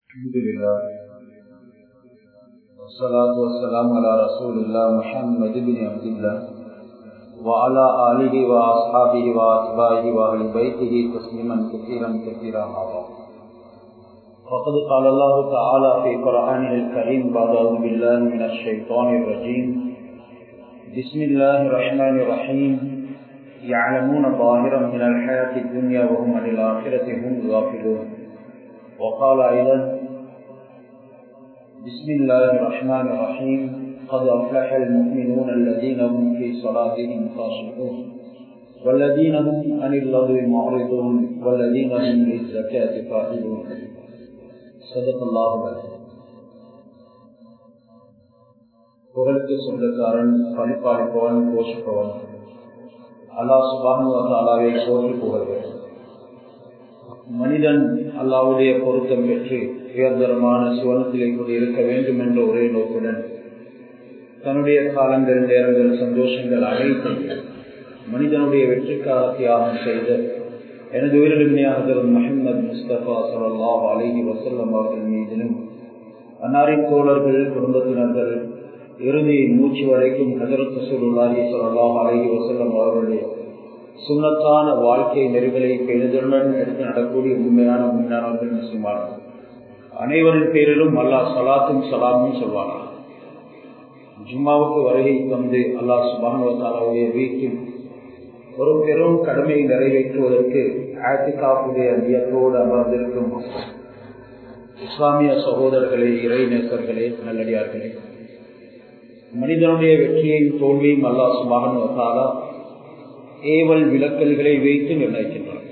الحمد لله والصلاة والسلام على رسول الله محمد بن عبد الله وعلى آله وأصحابه وأتباعه وأهل بيته تسليما كثيرا كثيرا هذا وقد قال الله تعالى في قرآنه الكريم بعد أعوذ بالله من الشيطان الرجيم بسم الله الرحمن الرحيم يعلمون ظاهرا من الحياة الدنيا وهم عن الآخرة هم غافلون وقال أيضا بسم الله الرحمن الرحيم قد أفلح المؤمنون الذين هم في صلاتهم خاشعون والذين هم عن اللغو معرضون والذين هم للزكاة فاعلون صدق الله العظيم புகழுக்கு சொந்தக்காரன் பணிப்பாளிப்பவன் போஷிப்பவன் அல்லாஹ் சுபானுவத்தாலாவை போற்றி புகழ்கிறேன் மனிதன் அல்லாவுடைய பொருத்தம் பெற்று உயர்தரமான சிவனத்திலே கூட இருக்க வேண்டும் என்ற ஒரே நோக்குடன் தன்னுடைய காலங்கள் நேரங்கள் சந்தோஷங்கள் அனைத்தும் மனிதனுடைய வெற்றிக்காக தியாகம் செய்த எனது உயிரிழமையாக முகமது முஸ்தபா சல்லாஹ் அலிஹி வசல்லம் அவர்கள் மீதிலும் அன்னாரின் தோழர்கள் குடும்பத்தினர்கள் இறுதி மூச்சு வரைக்கும் ஹசரத் சசூலுல்லாஹி சல்லாஹ் அலிஹி வசல்லம் அவர்களுடைய சுண்ணத்தான வாழ்க்கை நெறிகளை பெரிதுடன் எடுத்து நடக்கூடிய உண்மையான உண்மையானவர்கள் முஸ்லிமார்கள் அனைவரின் பேரிலும் அல்லாஹ் சலாத்தும் சலாமும் சொல்வார்கள் ஜும்மாவுக்கு வருகை தந்து அல்லாஹ் சுபானுவத்தாலாவுடைய வீட்டில் ஒரு பெரும் கடமையை நிறைவேற்றுவதற்கு ஆத்திகாப்புடைய நியத்தோடு அமர்ந்திருக்கும் இஸ்லாமிய சகோதரர்களே இறை நேசர்களே நல்லடியார்களே மனிதனுடைய வெற்றியையும் தோல்வியும் அல்லாஹ் சுபானுவத்தாலா ஏவல் விளக்கல்களை வைத்து நிர்ணயிக்கின்றன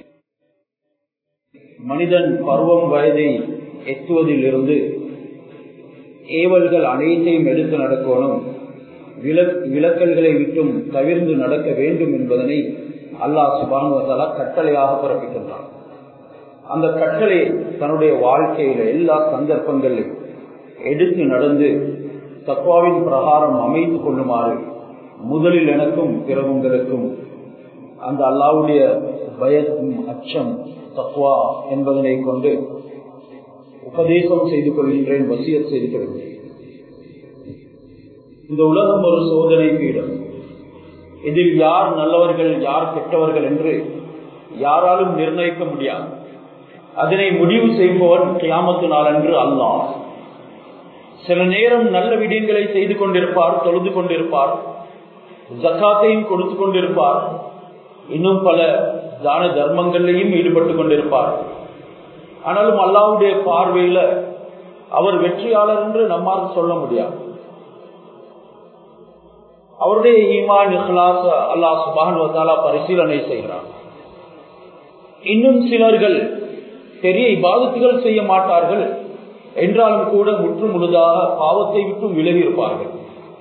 மனிதன் பருவம் வயதை எத்துவதிலிருந்து ஏவல்கள் அனைத்தையும் எடுத்து நடக்கணும் விளக்கல்களை விட்டும் தவிர்ந்து நடக்க வேண்டும் என்பதனை அல்லாஹ் சுபானுவதாலா கட்டளையாக பிறப்பிக்கின்றான் அந்த கட்டளை தன்னுடைய வாழ்க்கையில எல்லா சந்தர்ப்பங்களிலும் எடுத்து நடந்து தத்வாவின் பிரகாரம் அமைத்து கொள்ளுமாறு முதலில் எனக்கும் பிறவுங்களுக்கும் அந்த அல்லாவுடைய பயத்தும் அச்சம் தத்வா என்பதனை கொண்டு உபதேசம் செய்து கொள்கின்றேன் வசியத் செய்து கொள்கின்றேன் இந்த உலகம் ஒரு சோதனை பீடம் இதில் யார் நல்லவர்கள் யார் கெட்டவர்கள் என்று யாராலும் நிர்ணயிக்க முடியாது அதனை முடிவு செய்பவன் கியாமத்து நாளன்று அல்லாஹ் சில நேரம் நல்ல விடயங்களை செய்து கொண்டிருப்பார் தொழுது கொண்டிருப்பார் ஜக்காத்தையும் கொடுத்து கொண்டிருப்பார் இன்னும் பல தான தர்மங்களையும் ஈடுபட்டு கொண்டிருப்பார் ஆனாலும் அல்லாவுடைய பார்வையில அவர் வெற்றியாளர் என்று நம்மால் சொல்ல முடியாது அவருடைய ஈமான் இஹ்லாஸ் அல்லா சுபான் பரிசீலனை செய்கிறார் இன்னும் சிலர்கள் பெரிய இபாதத்துகள் செய்ய மாட்டார்கள் என்றாலும் கூட முற்று முழுதாக பாவத்தை விட்டு விலகி இருப்பார்கள்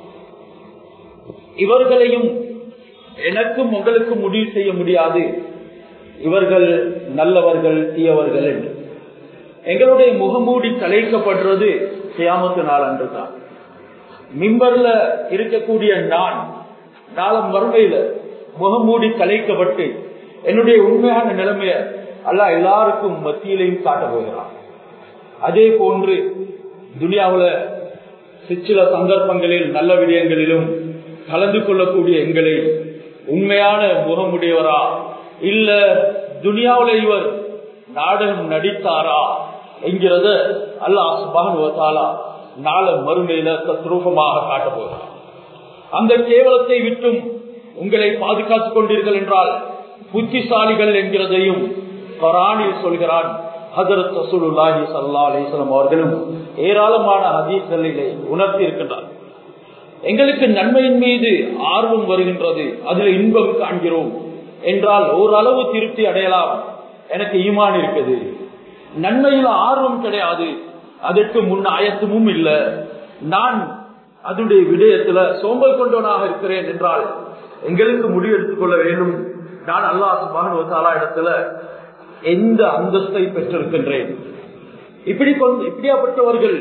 இவர்களையும் எனக்கும் உங்களுக்கு முடிவு செய்ய முடியாது இவர்கள் நல்லவர்கள் தீயவர்கள் என்று எங்களுடைய முகமூடி கலைக்கப்படுறது சியாமத்து நாள் அன்று தான் மிம்பர்ல இருக்கக்கூடிய நான் நாளம் வறுமையில முகமூடி கலைக்கப்பட்டு என்னுடைய உண்மையான நிலைமைய அல்ல எல்லாருக்கும் மத்தியிலையும் காட்ட போகிறான் அதே போன்று துனியாவுல சில சந்தர்ப்பங்களில் நல்ல விடயங்களிலும் கலந்து கொள்ளக்கூடிய எங்களை உண்மையான முகமுடையவரா இல்ல துனியாவில இவர் நாடகம் நடித்தாரா என்கிறத அல்லாஹ் சுபானுவத்தாலா நாள மறுமையில தத்ரூபமாக காட்ட போகிறார் அந்த கேவலத்தை விட்டும் உங்களை பாதுகாத்துக் கொண்டீர்கள் என்றால் புத்திசாலிகள் என்கிறதையும் பரானில் சொல்கிறான் ஹசரத் ரசூலுல்லாஹி சல்லா அலிஸ்லாம் அவர்களும் ஏராளமான ஹதீஸ்களிலே உணர்த்தி இருக்கின்றார் எங்களுக்கு நன்மையின் மீது ஆர்வம் வருகின்றது அதில் இன்பம் காண்கிறோம் என்றால் ஓரளவு திருப்தி அடையலாம் எனக்கு ஈமான் இருக்குது நன்மையில் ஆர்வம் கிடையாது அதற்கு முன் ஆயத்தமும் இல்லை நான் அதனுடைய விடயத்துல சோம்பல் கொண்டவனாக இருக்கிறேன் என்றால் எங்களுக்கு முடிவெடுத்துக் கொள்ள வேண்டும் நான் அல்லாஹ் சுபானுவத்தாலா இடத்துல எந்த அந்தஸ்தை பெற்றிருக்கின்றேன் இப்படி இப்படியாப்பட்டவர்கள்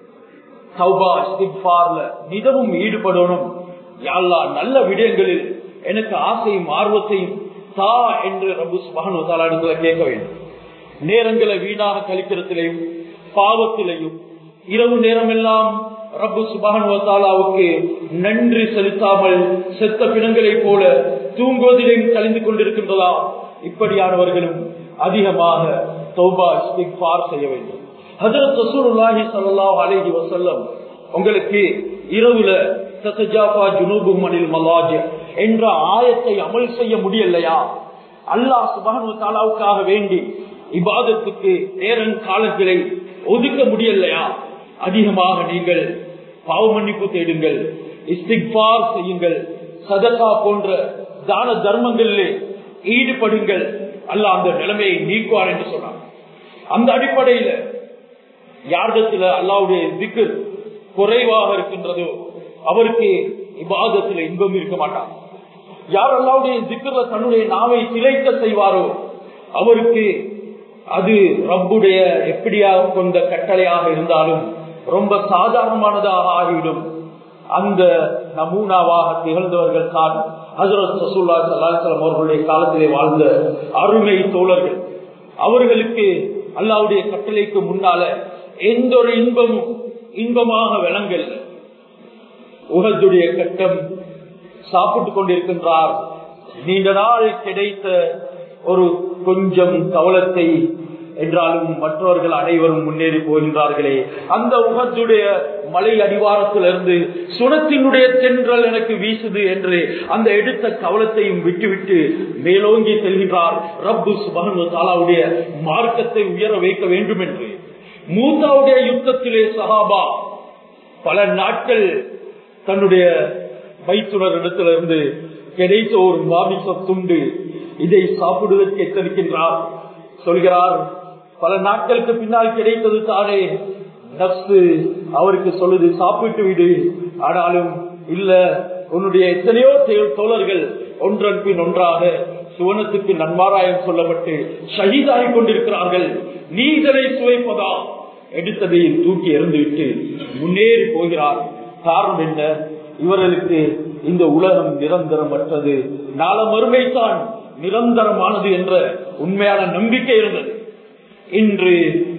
மிகவும் ஈடுபடணும் யாழ்லா நல்ல விடயங்களில் எனக்கு ஆசையும் ஆர்வத்தையும் தா என்று ரபு சுபானுவத்தாலா இடத்துல கேட்க வேண்டும் நேரங்களை வீணாக கழிக்கிறதுலையும் பாவத்திலையும் இரவு நேரமெல்லாம் ரப்பு சுபானுவத்தாலாவுக்கு நன்றி செலுத்தாமல் செத்த பிணங்களைப் போல தூங்குவதிலும் கலந்து கொண்டிருக்கின்றதா இப்படியானவர்களும் அதிகமாக தௌபா இஸ்திக்பார் செய்ய வேண்டும் ஹஜரத் ரசூலுல்லாஹி ஸல்லல்லாஹு அலைஹி வஸல்லம் உங்களுக்கு இரவுல தத்தஜாஃபா ஜுனூபும் அனில் மலாஜ் என்ற ஆயத்தை அமல் செய்ய முடியலையா அல்லாஹ் சுபானு தாலாவுக்காக வேண்டி இபாதத்துக்கு நேரம் காலங்களை ஒதுக்க முடியலையா அதிகமாக நீங்கள் பாவ மன்னிப்பு தேடுங்கள் இஸ்திக்பார் செய்யுங்கள் சதகா போன்ற தான தர்மங்களிலே ஈடுபடுங்கள் அல்ல அந்த நிலைமையை நீக்குவார் என்று சொன்னார் அந்த அடிப்படையில யாரிடத்துல அல்லாவுடைய திக்கு குறைவாக இருக்கின்றதோ அவருக்கு இபாதத்துல இன்பம் இருக்க மாட்டார் யார் அல்லாவுடைய திக்கர்ல தன்னுடைய நாவை சிலைக்க செய்வாரோ அவருக்கு அது ரப்புடைய எப்படியாக கொண்ட கட்டளையாக இருந்தாலும் ரொம்ப சாதாரணமானதாக ஆகிவிடும் அந்த நமூனாவாக திகழ்ந்தவர்கள் தான் ஹசரத் சசூல்லா சல்லாஹலம் அவர்களுடைய காலத்திலே வாழ்ந்த அருமை தோழர்கள் அவர்களுக்கு அல்லாவுடைய கட்டளைக்கு முன்னால எந்த ஒரு இன்பமும் இன்பமாக விளங்கல் உகத்துடைய கட்டம் சாப்பிட்டுக் கொண்டிருக்கின்றார் நீண்ட நாள் கிடைத்த ஒரு கொஞ்சம் கவலத்தை என்றாலும் மற்றவர்கள் அனைவரும் முன்னேறி போகின்றார்களே அந்த உகத்துடைய மலை அடிவாரத்திலிருந்து சுனத்தினுடைய தென்றல் எனக்கு வீசுது என்று அந்த எடுத்த கவலத்தையும் விட்டுவிட்டு மேலோங்கி செல்கின்றார் ரப்பு சுபகனு தாலாவுடைய மார்க்கத்தை உயர வைக்க வேண்டும் என்று மூத்தாவுடைய யுத்தத்திலே சஹாபா பல நாட்கள் தன்னுடைய வைத்துணர் இடத்திலிருந்து கிடைத்த ஒரு மாமிச துண்டு இதை சாப்பிடுவதற்கு எச்சரிக்கின்றார் சொல்கிறார் பல நாட்களுக்கு பின்னால் கிடைத்தது தானே நப்சு அவருக்கு சொல்லுது சாப்பிட்டு விடு ஆனாலும் இல்ல உன்னுடைய எத்தனையோ தோழர்கள் ஒன்றன் பின் ஒன்றாக சுவனத்துக்கு நன்மாராயம் சொல்லப்பட்டு ஷஹீதாகி கொண்டிருக்கிறார்கள் நீ இதனை சுவைப்பதா எடுத்ததை தூக்கி எறிந்துவிட்டு முன்னேறி போகிறார் காரணம் என்ன இவர்களுக்கு இந்த உலகம் நிரந்தரமற்றது நாள மறுமைத்தான் நிரந்தரமானது என்ற உண்மையான நம்பிக்கை இருந்தது இன்று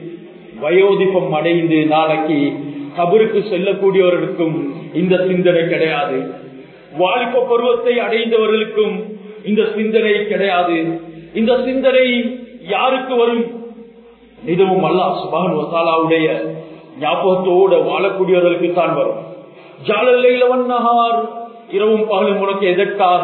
வயோதிபம் அடைந்து நாளைக்கு கபருக்கு செல்லக்கூடியவர்களுக்கும் இந்த சிந்தனை கிடையாது வாலிப பருவத்தை அடைந்தவர்களுக்கும் இந்த சிந்தனை கிடையாது இந்த சிந்தனை யாருக்கு வரும் இதுவும் அல்லா சுபான் வசாலாவுடைய ஞாபகத்தோட வாழக்கூடியவர்களுக்கு தான் வரும் ஜாலல்லைலவன் நகார் இரவும் பகலும் உனக்கு எதற்காக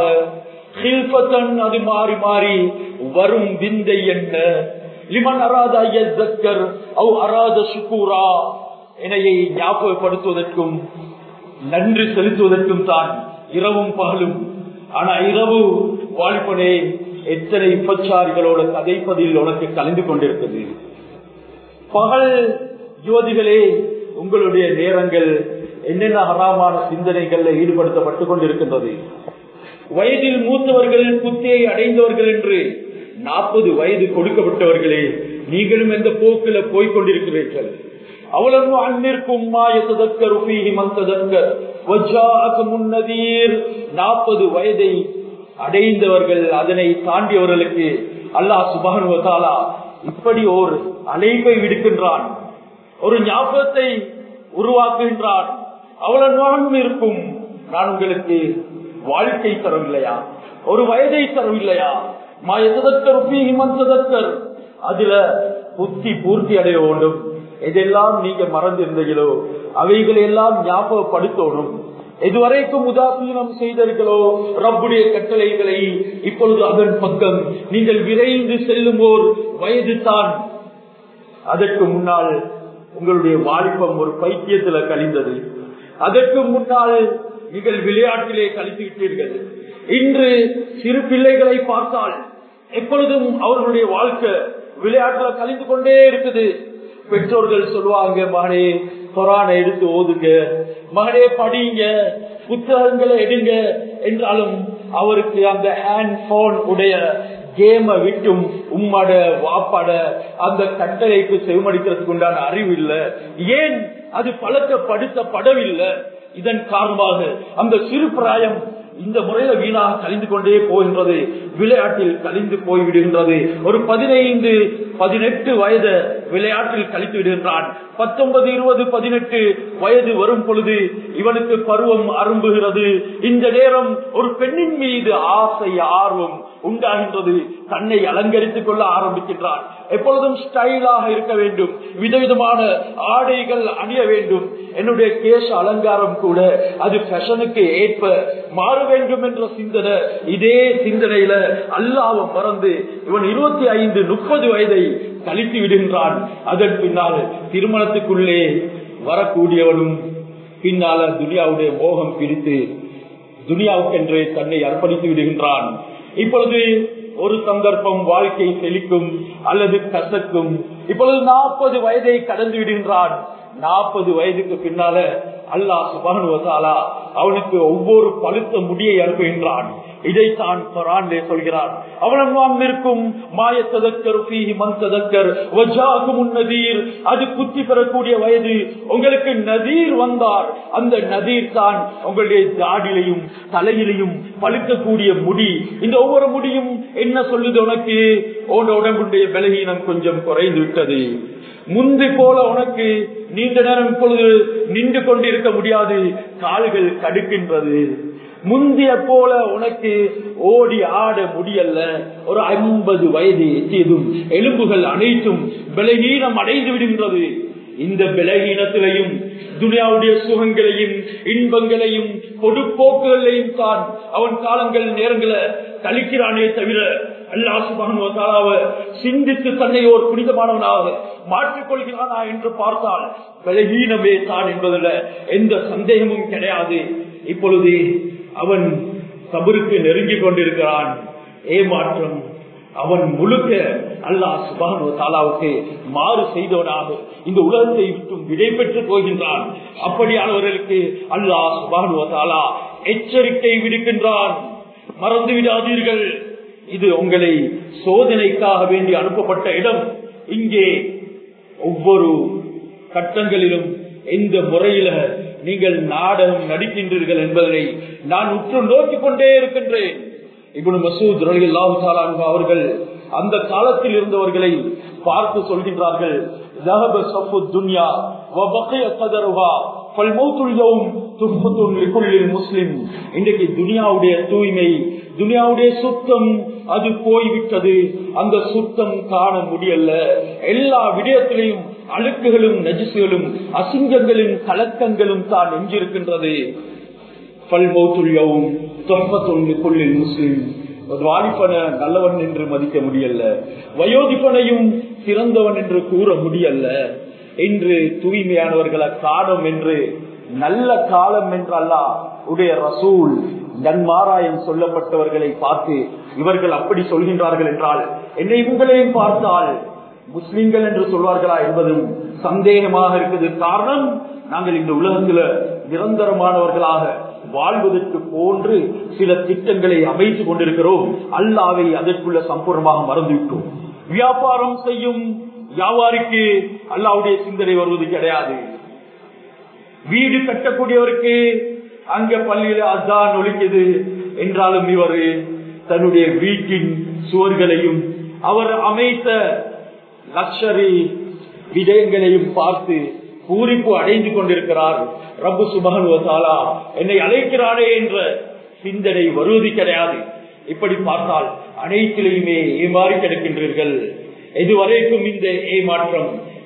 அது மாறி மாறி வரும் விந்தை என்ன லிமன் அராத ஐயர் அவ் அராத சுக்கூரா என்னையை ஞாபகப்படுத்துவதற்கும் நன்றி செலுத்துவதற்கும் தான் இரவும் பகலும் ஆனா இரவு வாலிபனே எத்தனை உபச்சாரிகளோட கதைப்பதில் உனக்கு கலந்து கொண்டிருக்கிறது பகல் ஜோதிகளே உங்களுடைய நேரங்கள் என்னென்ன ஹராமான சிந்தனைகள்ல ஈடுபடுத்தப்பட்டுக் கொண்டிருக்கின்றது வயதில் மூத்தவர்கள் புத்தியை அடைந்தவர்கள் என்று நாற்பது வயது கொடுக்கப்பட்டவர்களே நீங்களும் எந்த போக்கில போய்கொண்டிருக்கிறீர்கள் அவ்வளவு அன்னிற்கும் முன்னதீர் நாற்பது வயதை அடைந்தவர்கள் அதனை தாண்டியவர்களுக்கு அல்லாஹ் சுபானுவதாலா இப்படி ஒரு அழைப்பை விடுக்கின்றான் ஒரு ஞாபகத்தை உருவாக்குகின்றான் அவ்வளவு இருக்கும் நான் உங்களுக்கு வாழ்க்கை தரவில்லையா ஒரு வயதை தரவில்லையா மாயத்ததற்கர் அதுல புத்தி பூர்த்தி அடைய வேண்டும் எதெல்லாம் நீங்க மறந்திருந்தீங்களோ அவைகளை எல்லாம் ஞாபகப்படுத்தணும் எதுவரைக்கும் உதாசீனம் செய்தீர்களோ ரப்புடைய கட்டளைகளை இப்பொழுது அதன் பக்கம் நீங்கள் விரைந்து செல்லும் ஓர் வயது தான் அதற்கு முன்னால் உங்களுடைய வாலிபம் ஒரு பைத்தியத்துல கழிந்தது அதற்கு முன்னால் நீங்கள் விளையாட்டிலே கழித்து விட்டீர்கள் இன்று சிறு பிள்ளைகளை பார்த்தால் எப்பொழுதும் அவர்களுடைய வாழ்க்கை விளையாட்டுல கழிந்து கொண்டே இருக்குது பெற்றோர்கள் சொல்லுவாங்க மகனே கொரானை எடுத்து ஓதுங்க மகனே படிங்க புத்தகங்களை எடுங்க என்றாலும் அவருக்கு அந்த ஹேண்ட் போன் உடைய கேம விட்டும் உம்மட வாப்பட அந்த கட்டளைக்கு செவமடிக்கிறதுக்கு உண்டான அறிவு இல்லை ஏன் அது பழக்கப்படுத்தப்படவில்லை இதன் காரணமாக அந்த சிறு பிராயம் இந்த முறையில வீணாக கழிந்து கொண்டே போகின்றது விளையாட்டில் கழிந்து போய்விடுகின்றது ஒரு பதினைந்து பதினெட்டு வயது விளையாட்டில் கழித்து விடுகின்றான் பத்தொன்பது இருபது பதினெட்டு வயது வரும் பொழுது இவனுக்கு பருவம் அரும்புகிறது இந்த நேரம் ஒரு பெண்ணின் மீது ஆசை ஆர்வம் உண்டாகின்றது தன்னை அலங்கரித்துக் கொள்ள ஆரம்பிக்கின்றான் எப்பொழுதும் ஸ்டைலாக இருக்க வேண்டும் விதவிதமான ஆடைகள் அணிய வேண்டும் என்னுடைய கேச அலங்காரம் கூட அது ஃபேஷனுக்கு ஏற்ப மாற வேண்டும் என்ற சிந்தனை இதே சிந்தனையில அல்லாவ மறந்து இவன் இருபத்தி ஐந்து முப்பது வயதை கழித்து விடுகின்றான் அதன் பின்னால் திருமணத்துக்குள்ளே வரக்கூடியவனும் பின்னால துனியாவுடைய மோகம் பிரித்து துனியாவுக்கென்று தன்னை அர்ப்பணித்து விடுகின்றான் இப்பொழுது ஒரு சந்தர்ப்பம் வாழ்க்கை செழிக்கும் அல்லது கசக்கும் இப்பொழுது நாற்பது வயதை கடந்து விடுகின்றான் நாற்பது வயதுக்கு பின்னால அல்லாஹ் சுபானுவசாலா அவனுக்கு ஒவ்வொரு பழுத்த முடியை அனுப்புகின்றான் இதைத்தான் குரான்லே சொல்கிறான் அவனம் இருக்கும் மாயத்ததக்கர் மந்ததக்கர் நதீர் அது குத்தி பெறக்கூடிய வயது உங்களுக்கு நதீர் வந்தார் அந்த நதீர் தான் உங்களுடைய தாடிலையும் தலையிலையும் பழுக்கக்கூடிய முடி இந்த ஒவ்வொரு முடியும் என்ன சொல்லுது உனக்கு உன் உடம்புடைய பலகீனம் கொஞ்சம் குறைந்து விட்டது முந்தி போல உனக்கு நீண்ட நேரம் இப்பொழுது நின்று கொண்டிருக்க முடியாது கால்கள் கடுக்கின்றது முந்திய போல உனக்கு ஓடி ஆட முடியல ஒரு ஐம்பது வயது எத்தியதும் எலும்புகள் அனைத்தும் பலகீனம் அடைந்து விடுகின்றது இந்த பலகீனத்திலையும் துனியாவுடைய சுகங்களையும் இன்பங்களையும் பொடுப்போக்குகளையும் தான் அவன் காலங்கள் நேரங்களை கழிக்கிறானே தவிர அல்லா சுபானுவத்தாலாவ சிந்தித்து தன்னை ஒரு புனிதமானவனாக மாற்றிக் கொள்கிறானா என்று பார்த்தால் பலகீனமே தான் என்பதில் எந்த சந்தேகமும் கிடையாது இப்பொழுது அவன் கபருக்கு நெருங்கிக் கொண்டிருக்கிறான் ஏமாற்றம் அவன் முழுக்க அல்லாஹ் சுபானு தாலாவுக்கு மாறு செய்தவனாக இந்த உலகத்தை விட்டும் விடை பெற்று போகின்றான் அப்படியானவர்களுக்கு அல்லாஹ் சுபானு தாலா எச்சரிக்கை விடுக்கின்றான் மறந்து விடாதீர்கள் இது உங்களை சோதனைக்காக வேண்டி அனுப்பப்பட்ட இடம் இங்கே ஒவ்வொரு கட்டங்களிலும் எந்த முறையில நீங்கள் நாடகம் நடிக்கின்றீர்கள் என்பதை நான் உற்று நோக்கிக் கொண்டே இருக்கின்றேன் இப்படி மசூத் ரலியல்லாஹு அவர்கள் அந்த காலத்தில் இருந்தவர்களை பார்த்து சொல்கின்றார்கள் துன்யா முஸ்லிம் இன்றைக்கு துனியாவுடைய தூய்மை துனியாவுடைய சுத்தம் அது போய்விட்டது அந்த சுத்தம் காண முடியல எல்லா விடயத்திலையும் அழுக்குகளும் நஜிசுகளும் அசிங்கங்களும் கலக்கங்களும் தான் எஞ்சிருக்கின்றது பல்மௌத்துள்யவும் தொன்பத்தொன்னுக்குள்ளில் முஸ்லிம் வாலிபன நல்லவன் என்று மதிக்க முடியல வயோதிபனையும் சிறந்தவன் என்று கூற முடியல என்று தூய்மையானவர்களை காணும் என்று நல்ல காலம் என்றல்ல உடைய ரசூல் நன்மாராயம் சொல்லப்பட்டவர்களை பார்த்து இவர்கள் அப்படி சொல்கின்றார்கள் என்றால் என்னை உங்களையும் பார்த்தால் முஸ்லிம்கள் என்று சொல்வார்களா என்பதும் சந்தேகமாக இருக்குது காரணம் நாங்கள் இந்த உலகத்துல நிரந்தரமானவர்களாக வாழ்வதற்கு போன்று சில திட்டங்களை அமைத்துக் கொண்டிருக்கிறோம் அல்லாவை அதற்குள்ள சம்பூர்ணமாக மறந்துவிட்டோம் வியாபாரம் செய்யும் வியாபாரிக்கு அல்லாவுடைய சிந்தனை வருவது கிடையாது வீடு கட்டக்கூடியவருக்கு அங்க பள்ளியில அதான் ஒழிக்குது என்றாலும் இவர் தன்னுடைய வீட்டின் சுவர்களையும் அவர் அமைத்த லக்ஷரி விடயங்களையும் பார்த்து பூரிப்பு அடைந்து கொண்டிருக்கிறார் ரப்பு சுபகனுவத்தாலா என்னை அழைக்கிறானே என்ற சிந்தனை வருவது கிடையாது இப்படி பார்த்தால் அனைத்திலையுமே ஏமாறி கிடக்கின்றீர்கள் எதுவரைக்கும் இந்த ஏமாற்றம்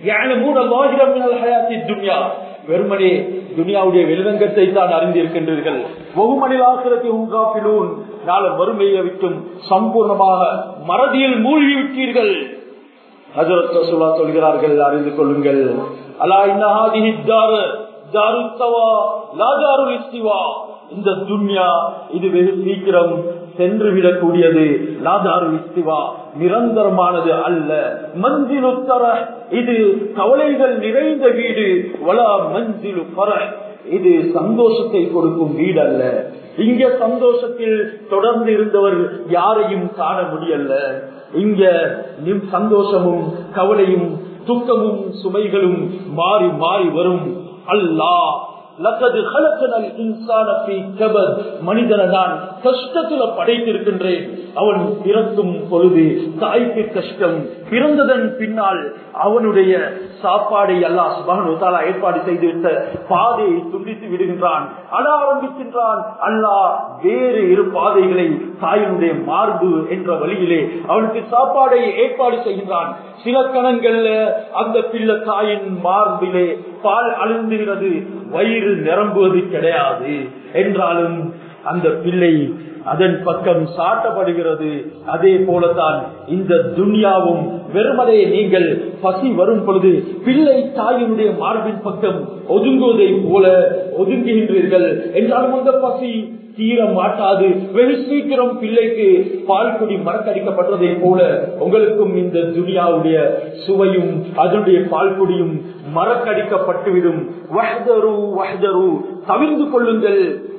துன்யா வெறுமனே துனியாவுடைய வெளிரங்கத்தை தான் அறிந்திருக்கின்றீர்கள் ஒகுமனில் ஆசிரத்தை உங்காப்பிலூன் நாள வறுமையை விட்டும் சம்பூர்ணமாக மறதியில் மூழ்கி விட்டீர்கள் ஹஜரத் ரசூலா சொல்கிறார்கள் அறிந்து கொள்ளுங்கள் அலா இன்னஹாதிஹி தாரு தாருத்தவா லா தாருல் இஸ்திவா இந்த துன்யா இது வெகு சீக்கிரம் சென்று விடக்கூடியது லாதாரு இஸ்திவா நிரந்தரமானது அல்ல மஞ்சிலு தர இது கவலைகள் நிறைந்த வீடு வலா மஞ்சிலு பர இது சந்தோஷத்தை கொடுக்கும் வீடு அல்ல இங்க சந்தோஷத்தில் தொடர்ந்து இருந்தவர் யாரையும் காண முடியல இங்க சந்தோஷமும் கவலையும் துக்கமும் சுமைகளும் மாறி மாறி வரும் அல்லாஹ் லக்கது கலக்கனல் இன்சான ஃபீ கபத் மனிதனை நான் கஷ்டத்துல படைத்திருக்கின்றேன் அவன் பிறக்கும் பொழுது தாய்க்கு கஷ்டம் பிறந்ததன் பின்னால் அவனுடைய சாப்பாடை அல்லாஹ் சுபஹானஹு தஆலா ஏற்பாடு செய்துவிட்ட பாதையை துண்டித்து விடுகின்றான் அழ ஆரம்பிக்கின்றான் அல்லாஹ் வேறு இரு பாதைகளை தாயினுடைய மார்பு என்ற வழியிலே அவனுக்கு சாப்பாடை ஏற்பாடு செய்கின்றான் சில கணங்கள்ல அந்த பிள்ளை தாயின் மார்பிலே பால் அழுந்துகிறது வயிறு நிரம்புவது கிடையாது என்றாலும் அந்த பிள்ளை அதன் பக்கம் சாட்டப்படுகிறது அதே போலதான் இந்த துன்யாவும் வெறுமனே நீங்கள் பசி வரும் பொழுது பிள்ளை தாயினுடைய மார்பின் பக்கம் ஒதுங்குவதை போல ஒதுங்குகின்றீர்கள் என்றாலும் அந்த பசி தீர மாட்டாது வெகு சீக்கிரம் பிள்ளைக்கு பால் குடி மறக்கடிக்கப்பட்டதை போல உங்களுக்கும் இந்த துனியாவுடைய சுவையும் அதனுடைய பால் குடியும் மறக்கடிக்கப்பட்டுவிடும் வஹ்தரு வஹ்தரு தவிர்ந்து கொள்ளுங்கள்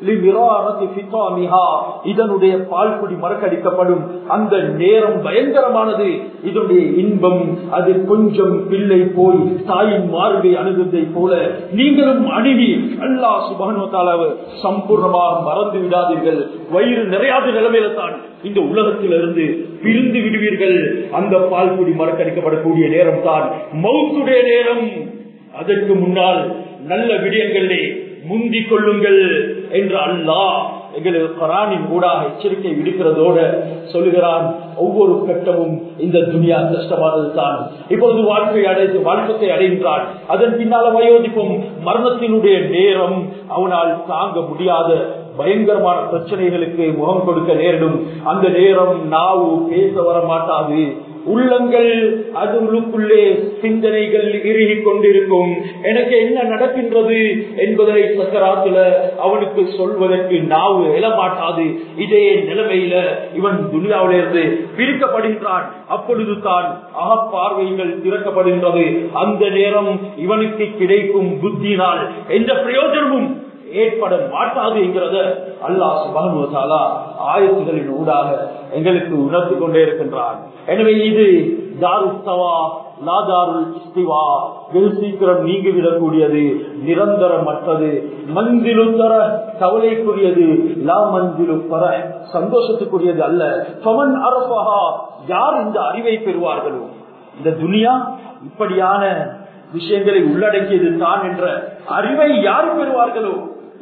இதனுடைய பால் குடி மறக்கடிக்கப்படும் அந்த நேரம் பயங்கரமானது இதனுடைய இன்பம் அது கொஞ்சம் பிள்ளை போய் தாயின் மார்பை அணுகுவதை போல நீங்களும் அணுகி அல்லா சுபானுவத்தாலாவ சம்பூர்ணமாக மறந்து விடாதீர்கள் வயிறு நிறையாத நிலைமையில தான் இந்த உலகத்திலிருந்து பிரிந்து விடுவீர்கள் அந்த பால் குடி மறக்கடிக்கப்படக்கூடிய நேரம் தான் மௌத்துடைய நேரம் அதற்கு முன்னால் நல்ல விடயங்களே முந்திக் கொள்ளுங்கள் என்று அல்லாஹ் எங்களுக்கு கரானின் ஊடாக எச்சரிக்கை விடுக்கிறதோட சொல்லுகிறான் ஒவ்வொரு கட்டமும் இந்த துனியா கஷ்டமானது தான் இப்பொழுது வாழ்க்கை அடைந்து வாழ்க்கத்தை அடைகின்றான் அதன் பின்னால வயோதிப்பும் மரணத்தினுடைய நேரம் அவனால் தாங்க முடியாத பயங்கரமான பிரச்சனைகளுக்கு முகம் கொடுக்க நேரிடும் அந்த நேரம் நாவு பேச வர மாட்டாது உள்ளங்கள் அது உள்ளுக்குள்ளே சிந்தனைகள் இறுகி கொண்டிருக்கும் எனக்கு என்ன நடக்கின்றது என்பதை சக்கராத்துல அவனுக்கு சொல்வதற்கு நாவு எழமாட்டாது இதே நிலைமையில இவன் துனியாவிலிருந்து பிரிக்கப்படுகின்றான் அப்பொழுது தான் அகப்பார்வைகள் திறக்கப்படுகின்றது அந்த நேரம் இவனுக்கு கிடைக்கும் புத்தியினால் எந்த பிரயோஜனமும் ஏற்பட மாட்டாது என்கிறத அல்லாஹ் சுபானுவதாலா ஆயத்துகளின் ஊடாக எங்களுக்கு உணர்ந்து கொண்டே இருக்கின்றான் எனவே இது தாருஸ்தவா லாதாருல் இஸ்திவா வெகு சீக்கிரம் நீங்கிவிடக்கூடியது நிரந்தரமற்றது மந்திலு தர கவலைக்குரியது லா மந்திலு பர சந்தோஷத்துக்குரியது அல்ல பவன் அரபகா யார் இந்த அறிவை பெறுவார்களோ இந்த துனியா இப்படியான விஷயங்களை உள்ளடக்கியது தான் என்ற அறிவை யார் பெறுவார்களோ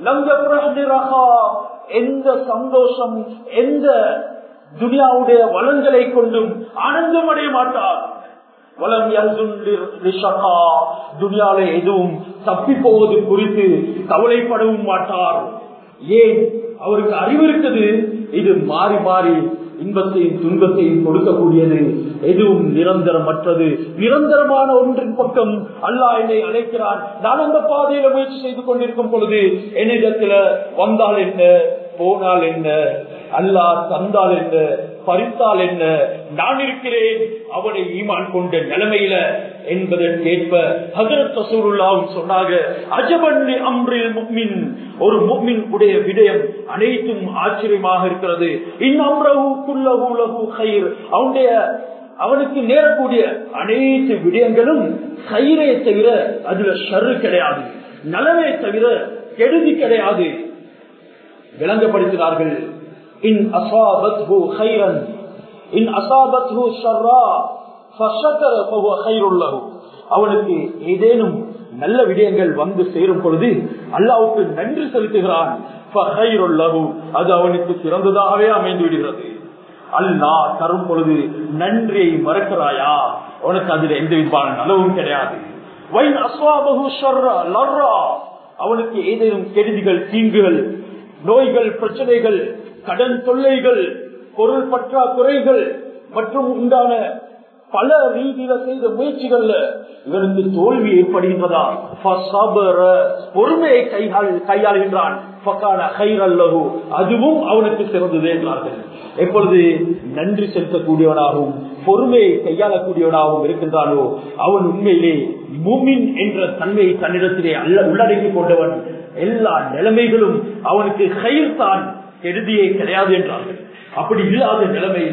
எந்த சந்தோஷம் எந்த துனியாவுடைய வளங்களை கொண்டும் ஆனந்தம் அடைய மாட்டார் வளம் துனியால எதுவும் தப்பி போவது குறித்து கவலைப்படவும் மாட்டார் ஏன் அவருக்கு அறிவு இருக்குது இது மாறி மாறி இன்பத்தையும் துன்பத்தையும் கொடுக்கக்கூடியது எதுவும் நிரந்தரமற்றது நிரந்தரமான ஒன்றின் பக்கம் அல்லாஹ் என்னை அழைக்கிறான் நான் அந்த பாதையில முயற்சி செய்து கொண்டிருக்கும் பொழுது என்னிடத்துல வந்தால் என்ன போனால் என்ன அல்லாஹ் தந்தால் என்ன பறித்தால் என்ன நான் இருக்கிறேன் அவனை ஈமான் கொண்ட நிலைமையில என்பதற்கேற்ப ஹசரத் ரசூலுல்லாவும் சொன்னாங்க அஜபன்னி அம்ரில் முக்மின் ஒரு முக்மின் உடைய விடயம் அனைத்தும் ஆச்சரியமாக இருக்கிறது இன்னம்ரஹு குல்லஹு லஹு கயிர் அவனுடைய அவனுக்கு நேரக்கூடிய அனைத்து விடயங்களும் கயிறே தவிர அதுல ஷரு கிடையாது நலவே தவிர கெடுதி கிடையாது விளங்கப்படுத்தினார்கள் இன் அசாபத்ஹு கைரன் இன் அசாபத்ஹு ஷர்ரா ஃபஷக்கர ஃபஹுவ கைருல் லஹு அவனுக்கு ஏதேனும் நல்ல விடயங்கள் வந்து சேரும் பொழுது அல்லாவுக்கு நன்றி செலுத்துகிறான் ஃபஹைருல் லஹு அது அவனுக்கு சிறந்ததாகவே அமைந்து விடுகிறது அல்லா தரும் பொழுது நன்றியை மறக்கிறாயா உனக்கு அதுல எந்த விதமான நலவும் கிடையாது வைன் அஸ்வாபகு ஷர்ரா லர்ரா அவனுக்கு ஏதேனும் கெடுதிகள் தீங்குகள் நோய்கள் பிரச்சனைகள் கடன் தொல்லைகள் பொருள் பற்றாக்குறைகள் மற்றும் உண்டான பல ரீதியில செய்த முயற்சிகள்ல இவனுக்கு தோல்வி ஏற்படுகின்றதா பொறுமையை கையாள் கையாளுகின்றான் அதுவும் அவனுக்கு சிறந்தது என்றார்கள் எப்பொழுது நன்றி செலுத்தக்கூடியவனாகவும் பொறுமையை கையாளக்கூடியவனாகவும் இருக்கின்றானோ அவன் உண்மையிலே மூமின் என்ற தன்மையை தன்னிடத்திலே அல்ல உள்ளடக்கிக் கொண்டவன் எல்லா நிலைமைகளும் அவனுக்கு கயிர் தான் கெடுதியே கிடையாது என்றார்கள் அப்படி இல்லாத நிலைமையில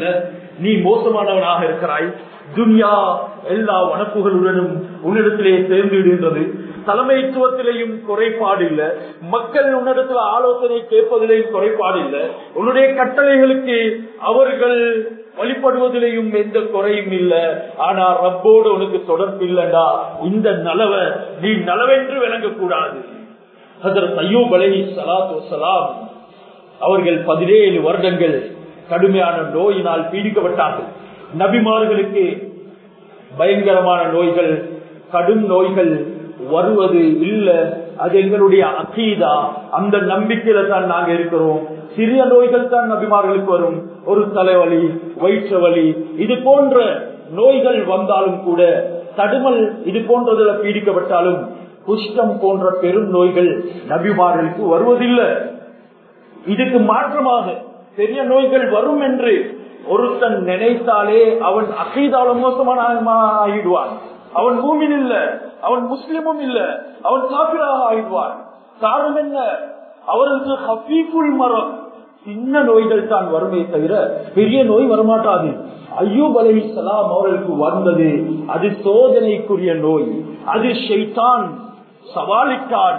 நீ மோசமானவனாக இருக்கிறாய் துன்யா எல்லா வனப்புகளுடனும் உன்னிடத்திலே சேர்ந்து விடுகின்றது தலைமைத்துவத்திலேயும் குறைபாடு இல்ல மக்கள் உன்னிடத்தில் ஆலோசனை கேட்பதிலேயும் குறைபாடு இல்ல உன்னுடைய கட்டளைகளுக்கு அவர்கள் வழிபடுவதிலேயும் எந்த குறையும் இல்ல ஆனா ரப்போடு உனக்கு தொடர்பு இல்லடா இந்த நலவ நீ நலவென்று விளங்கக்கூடாது ஹசரத் ஐயூப் அலை சலாத்து சலாம் அவர்கள் பதினேழு வருடங்கள் கடுமையான நோயினால் பீடிக்கப்பட்டார்கள் நபிமார்களுக்கு பயங்கரமான நோய்கள் கடும் நோய்கள் வருவது இல்ல அது எங்களுடைய அகீதா அந்த நம்பிக்கையில தான் நாங்க இருக்கிறோம் சிறிய நோய்கள் தான் நபிமார்களுக்கு வரும் ஒரு தலைவலி வயிற்று வலி இது போன்ற நோய்கள் வந்தாலும் கூட தடுமல் இது போன்றதுல பீடிக்கப்பட்டாலும் குஷ்டம் போன்ற பெரும் நோய்கள் நபிமார்களுக்கு வருவதில்லை இதுக்கு மாற்றமாக பெரிய நோய்கள் வரும் என்று ஒருத்தன் நினைத்தாலே அவன் அகைதால மோசமான ஆகிடுவான் அவன் பூமியில் இல்ல அவன் முஸ்லிமும் இல்ல அவன் காபிராக ஆகிடுவான் காரணம் என்ன அவருக்கு ஹபீஃபுல் மரம் சின்ன நோய்கள் தான் வருமே தவிர பெரிய நோய் வரமாட்டாது ஐயூப் அலை சலாம் அவர்களுக்கு வந்தது அது சோதனைக்குரிய நோய் அது ஷைத்தான் சவாலிட்டான்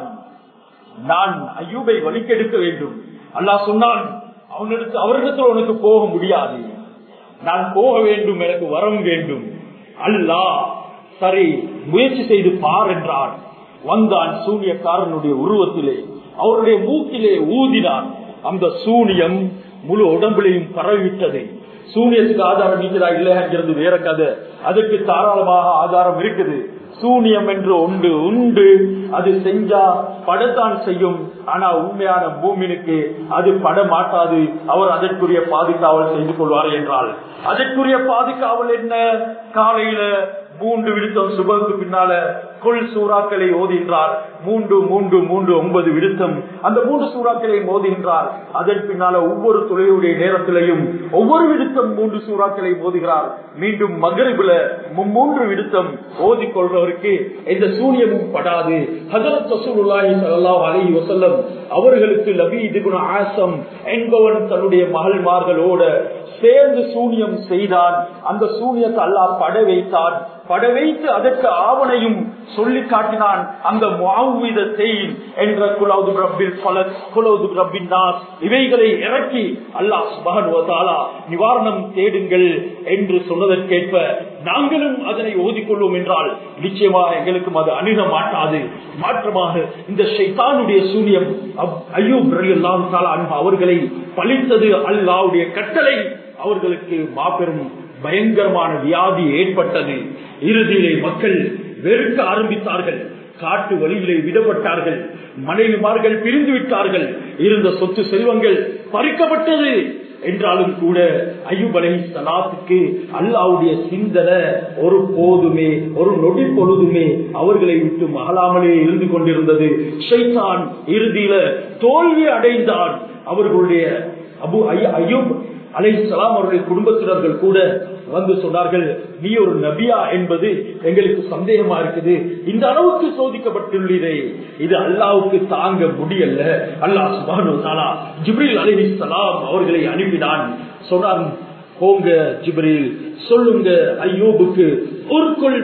நான் ஐயூபை வலிக்கெடுக்க வேண்டும் அல்லாஹ் சொன்னான் அவனிடத்து அவரிடத்தில் உனக்கு போக முடியாது நான் போக வேண்டும் எனக்கு வரம் வேண்டும் அல்லாஹ் சரி முயற்சி செய்து பார் என்றான் வந்தான் சூனியக்காரனுடைய உருவத்திலே அவருடைய மூக்கிலே ஊதினான் அந்த சூனியம் முழு உடம்பிலையும் பரவிவிட்டது சூனியத்துக்கு ஆதாரம் நீக்கிறா இல்லைங்கிறது வேற கதை அதுக்கு தாராளமாக ஆதாரம் இருக்குது சூனியம் என்று உண்டு உண்டு அது செஞ்சா படத்தான் செய்யும் ஆனா உண்மையான பூமினுக்கு அது பட மாட்டாது அவர் அதற்குரிய பாதுகாவல் செய்து கொள்வார் என்றால் அதற்குரிய பாதுகாவல் என்ன காலையில மூன்று விடுத்தம் சுபகுக்கு பின்னால கொள் சூறாக்களை ஓதுகின்றார் மூன்று மூன்று மூன்று ஒன்பது விடுத்தம் அந்த மூன்று சூறாக்களை மோதுகின்றார் அதன் பின்னால ஒவ்வொரு துறையுடைய நேரத்திலையும் ஒவ்வொரு விடுத்தம் மூன்று சூறாக்களை மோதுகிறார் மீண்டும் மகரிபுல மூன்று விடுத்தம் ஓதி கொள்றவருக்கு எந்த சூரியமும் படாது ஹசரத் ரசூலுல்லாஹி ஸல்லல்லாஹு அலைஹி வஸல்லம் அவர்களுக்கு லபீத் இப்னு ஆசம் என்பவன் தன்னுடைய மகள்மார்களோட சேர்ந்து சூனியம் செய்தான் அந்த சூனியத்தை அல்லாஹ் பட வைத்தான் பட வைத்து அதற்கு ஆவணையும் சொல்லி காட்டினான் அந்த முஆவிதத்தை என்ற குலவுது ரப்பில் பலக் குலவுது ரப்பின் நாஸ் இவைகளை இறக்கி அல்லாஹ் சுப்ஹானஹு வ தஆலா நிவாரணம் தேடுங்கள் என்று சொன்னதற்கேற்ப நாங்களும் அதனை ஓதிக்கொள்வோம் என்றால் நிச்சயமாக எங்களுக்கும் அது அணுக மாட்டாது மாற்றமாக இந்த ஷைத்தானுடைய சூனியம் ஐயூப் ரலியல்லாஹு தஆலா அன்ஹு அவர்களை பழித்தது அல்லாஹ்வுடைய கட்டளை அவர்களுக்கு மாபெரும் பயங்கரமான வியாதி ஏற்பட்டது இறுதியிலே மக்கள் வெறுக்க ஆரம்பித்தார்கள் காட்டு வழியிலே விடப்பட்டார்கள் மனைவிமார்கள் பிரிந்து விட்டார்கள் இருந்த சொத்து செல்வங்கள் பறிக்கப்பட்டது என்றாலும் கூட ஐயூப் அலை சலாத்துக்கு அல்லாவுடைய சிந்தனை ஒரு போதுமே ஒரு நொடி பொழுதுமே அவர்களை விட்டு மகளாமலே இருந்து கொண்டிருந்தது ஷைத்தான் இறுதியில தோல்வி அடைந்தான் அவர்களுடைய அபு ஐயூப் அலை சலாம் அவருடைய குடும்பத்தினர்கள் கூட வந்து சொன்னார்கள் நீ ஒரு நபியா என்பது எங்களுக்கு சந்தேகமா இருக்குது இந்த அளவுக்கு சோதிக்கப்பட்டுள்ளதே இது அல்லாவுக்கு தாங்க முடியல அல்லாஹ் சுபானு தாலா ஜிப்ரில் அலி சலாம் அவர்களை அனுப்பினான் சொன்னான் போங்க ஜிப்ரில் சொல்லுங்க ஐயோபுக்கு ஒரு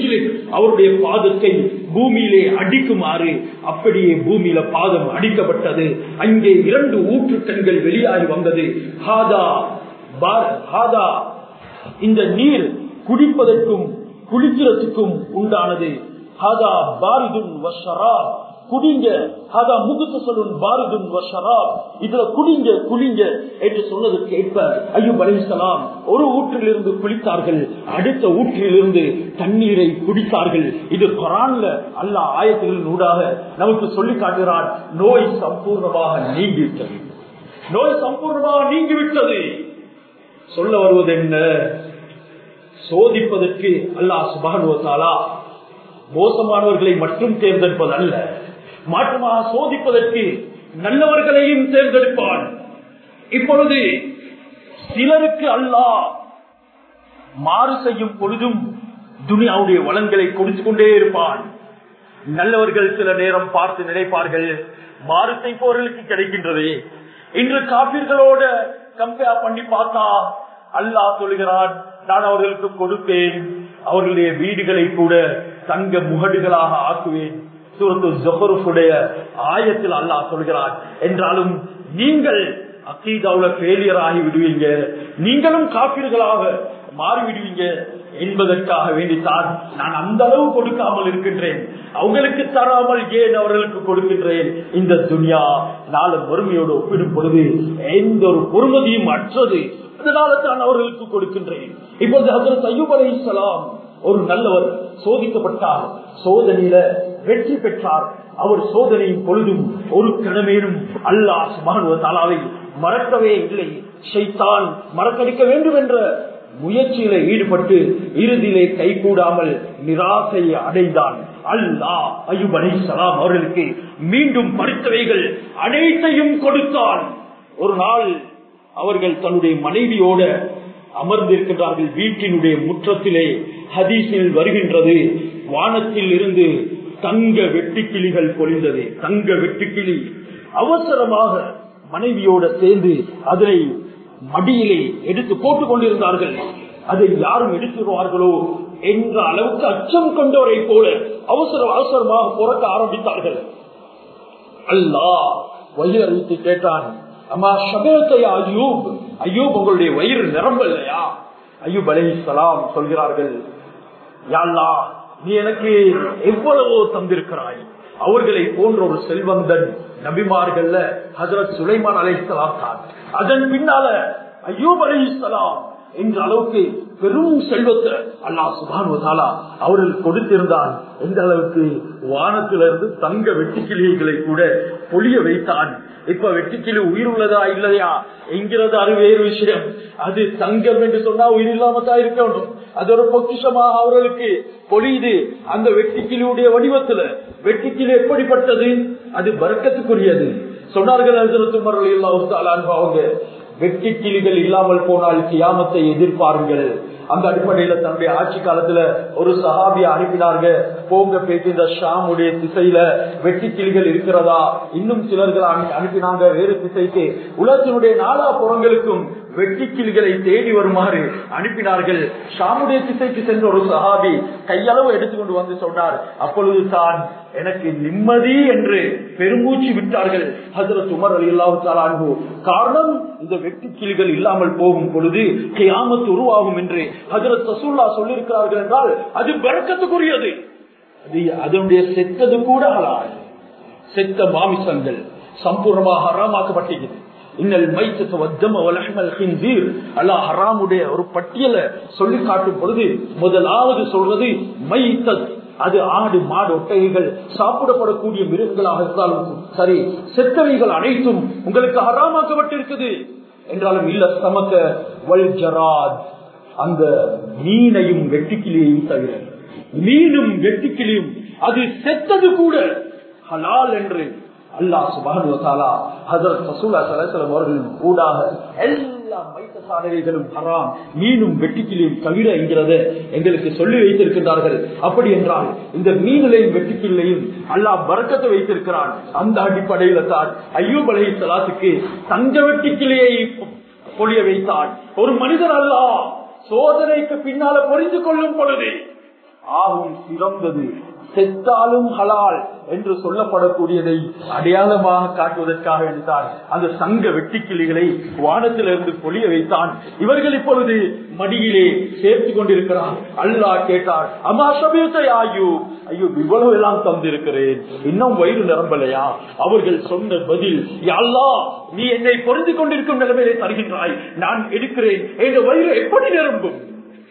அவருடைய பாதத்தை பூமியிலே அடிக்குமாறு அப்படியே பூமியில பாதம் அடிக்கப்பட்டது அங்கே இரண்டு ஊற்றுக்கண்கள் வெளியாகி வந்தது ஹாதா ஹாதா இந்த நீர் குடிப்பதற்கும் குளிக்கிறதுக்கும் உண்டானது ஹாதா பாரிதுன் வஷராப் குடிங்க ஹதா முகுத்து சொல்லும் பாரிதுன் வஷராப் இதுல குடிங்க குளிங்க என்று சொன்னதற்கு ஏற்ப ஐயூப் அலிசலாம் ஒரு ஊற்றிலிருந்து குளித்தார்கள் அடுத்த ஊற்றிலிருந்து தண்ணீரை குடித்தார்கள் இது குரான்ல அல்ல ஆயத்துகளின் ஊடாக நமக்கு சொல்லி காட்டுகிறான் நோய் சம்பூர்ணமாக நீங்கிவிட்டது நோய் சம்பூர்ணமாக நீங்கிவிட்டது சொல்ல வருவது என்ன சோதிப்பதற்கு அல்லாஹ் சுபானுவத்தாலா மோசமானவர்களை மட்டும் தேர்ந்தெடுப்பது அல்ல மாற்றமாக சோதிப்பதற்கு நல்லவர்களையும் தேர்ந்தெடுப்பான் இப்பொழுது சிலருக்கு அல்லாஹ் மாறு செய்யும் பொழுதும் துனியாவுடைய வளங்களை கொடுத்து கொண்டே இருப்பான் நல்லவர்கள் சில நேரம் பார்த்து நினைப்பார்கள் மாறு செய்பவர்களுக்கு கிடைக்கின்றது இன்று காப்பீர்களோட கம்பேர் பண்ணி பார்த்தா அல்லாஹ் சொல்கிறான் நான் அவர்களுக்கு கொடுப்பேன் அவர்களுடைய வீடுகளை கூட தங்க முகடுகளாக ஆக்குவேன் சூரத்து ஜொஹருடைய ஆயத்தில் அல்லாஹ் சொல்கிறான் என்றாலும் நீங்கள் அக்கீதாவுல ஃபெயிலியர் ஆகி விடுவீங்க நீங்களும் காப்பீர்களாக மாறிவிடுவீங்க என்பதற்காக வேண்டித்தான் நான் அந்த அளவு கொடுக்காமல் இருக்கின்றேன் அவங்களுக்கு தராமல் ஏன் அவர்களுக்கு கொடுக்கின்றேன் இந்த துனியா நாளை வறுமையோடு ஒப்பிடும் பொழுது எந்த ஒரு பொறுமதியும் அற்றது அதனால தான் அவர்களுக்கு கொடுக்கின்றேன் இப்போது ஹசரத் அய்யூப் அலைஹிஸ்ஸலாம் ஒரு நல்லவர் சோதிக்கப்பட்டார் சோதனையில வெற்றி பெற்றார் அவர் சோதனையின் பொழுதும் ஒரு கிழமையிலும் அல்லாஹ் சுபானுவ தாலாவை மறக்கவே இல்லை ஷைத்தான் மறக்கடிக்க வேண்டும் என்ற முயற்சியில ஈடுபட்டு இறுதியிலே கைகூடாமல் நிராசையை அடைந்தான் அல்லாஹ் அய்யூப் அலைஹிஸ்ஸலாம் அவர்களுக்கு மீண்டும் பறித்தவைகள் அனைத்தையும் கொடுத்தான் ஒரு நாள் அவர்கள் தன்னுடைய மனைவியோட அமர்ந்திருக்கின்றார்கள் வீட்டினுடைய முற்றத்திலே ஹதீஸில் வருகின்றது வானத்தில் இருந்து தங்க வெட்டுக்கிளிகள் பொழிந்தது தங்க வெட்டுக்கிளி அவசரமாக மனைவியோட சேர்ந்து அதனை மடியிலே எடுத்து போட்டுக் கொண்டிருந்தார்கள் அதை யாரும் எடுத்துருவார்களோ என்ற அளவுக்கு அச்சம் கொண்டவரை போல அவசர அவசரமாக புறக்க ஆரம்பித்தார்கள் அல்லாஹ் வயிறு அறிவித்து கேட்டான் அம்மா சபேத்தை அய்யூப் ஐயூப் உங்களுடைய வயிறு நிரம்பலையா ஐயூப் அலைஹிஸ்ஸலாம் சொல்கிறார்கள் யாழ்லா நீ எனக்கு எவ்வளவோ தந்திருக்கிறாய் அவர்களை போன்ற ஒரு செல்வந்தன் நபிமார்கள்ல ஹசரத் சுலைமான் அலைஹிஸ்ஸலாம் தான் அதன் பின்னால ஐயூப் அலைஹிஸ்ஸலாம் என்ற அளவுக்கு பெரும் செல்வத்தை அல்லாஹ் சுபான் அவர்கள் கொடுத்திருந்தான் எந்த அளவுக்கு வானத்திலிருந்து தங்க வெட்டுக்கிளிகளை கூட பொழிய வைத்தான் இப்ப வெட்டுக்கிளி உயிர் உள்ளதா இல்லையா என்கிறது அது வேறு விஷயம் அது தங்கம் என்று சொன்னா உயிர் இல்லாம தான் இருக்க வேண்டும் அது ஒரு பொக்கிஷமாக அவர்களுக்கு பொழியுது அந்த வெட்டுக்கிளியுடைய வடிவத்துல வெட்டுக்கிளி எப்படிப்பட்டது அது வர்க்கத்துக்குரியது சொன்னார்கள் அல்சரத்துமர்கள் எல்லாம் அவங்க வெட்டி கிளிகள் இல்லாமல் போனால் கியாமத்தை எதிர்பாருங்கள் அந்த அடிப்படையில தன்னுடைய ஆட்சி காலத்துல ஒரு சஹாபிய அனுப்பினார்கள் போங்க பேச்சு இந்த ஷாமுடைய திசையில வெட்டி கிளிகள் இருக்கிறதா இன்னும் சிலர்கள் அனுப்பினாங்க வேறு திசைக்கு உலகத்தினுடைய நாலா புறங்களுக்கும் வெட்டி கிளிகளை தேடி வருமாறு அனுப்பினார்கள் ஷாமுடைய திசைக்கு சென்ற ஒரு சஹாபி கையளவு எடுத்துக்கொண்டு வந்து சொன்னார் அப்பொழுது தான் எனக்கு நிம்மதி என்று பெருமூச்சு விட்டார்கள் ஹசரத் உமர் அலி அல்லாஹு காரணம் இந்த வெட்டி கிளிகள் இல்லாமல் போகும் பொழுது கியாமத்து உருவாகும் என்று ஹசரத் ரசூல்லா சொல்லியிருக்கிறார்கள் என்றால் அது பெருக்கத்துக்குரியது அது அதனுடைய செத்தது கூட ஹலால் செத்த மாமிசங்கள் சம்பூர்ணமாக ஹராமாக்கப்பட்டது இன்னல் மைத்தத்து வத்தம வலஹமல் ஹின்சீர் அல்லாஹ் ஹராமுடைய ஒரு பட்டியலை சொல்லி காட்டும் பொழுது முதலாவது சொல்றது மைத்தத் அது ஆடு மாடு ஒட்டகைகள் சாப்பிடப்படக்கூடிய மிருகங்களாக இருந்தாலும் சரி செத்தவைகள் அனைத்தும் உங்களுக்கு ஹராமாக்கப்பட்டிருக்குது என்றாலும் இல்ல சமக்க வல் ஜராத் அந்த மீனையும் வெட்டிக்கிளியையும் தவிர மீனும் வெட்டிக்கிளியும் அது செத்தது கூட ஹலால் என்று அல்லாஹ் சுபானுவத்தாலா ஹசரத் ரசூலா சலாசலம் அவர்கள் கூடாக எல்லா மைத்த சாதனைகளும் ஹராம் மீனும் வெட்டிக்கிளியும் தவிர என்கிறத எங்களுக்கு சொல்லி வைத்திருக்கிறார்கள் அப்படி என்றால் இந்த மீனிலையும் வெட்டிக்கிளையும் அல்லாஹ் பறக்கத்தை வைத்திருக்கிறான் அந்த அடிப்படையில தான் ஐயூப் அலை சலாத்துக்கு தங்க வெட்டிக்கிளையை பொழிய வைத்தான் ஒரு மனிதர் அல்லா சோதனைக்கு பின்னால புரிந்து கொள்ளும் பொழுது ஆகும் சிறந்தது செத்தாலும் ஹலால் என்று சொல்லப்படக்கூடியதை அடையாளமாக காட்டுவதற்காக வேண்டித்தான் அந்த சங்க வெட்டிக்கிளிகளை வானத்திலிருந்து பொழிய வைத்தான் இவர்கள் இப்பொழுது மடியிலே சேர்த்து கொண்டிருக்கிறார் அல்லாஹ் கேட்டார் அம்மா சபீத்தை ஆயு ஐயோ இவ்வளவு எல்லாம் தந்திருக்கிறேன் இன்னும் வயிறு நிரம்பலையா அவர்கள் சொன்ன பதில் அல்லா நீ என்னை பொருந்து கொண்டிருக்கும் நிலைமையிலே தருகின்றாய் நான் எடுக்கிறேன் எங்க வயிறு எப்படி நிரம்பும்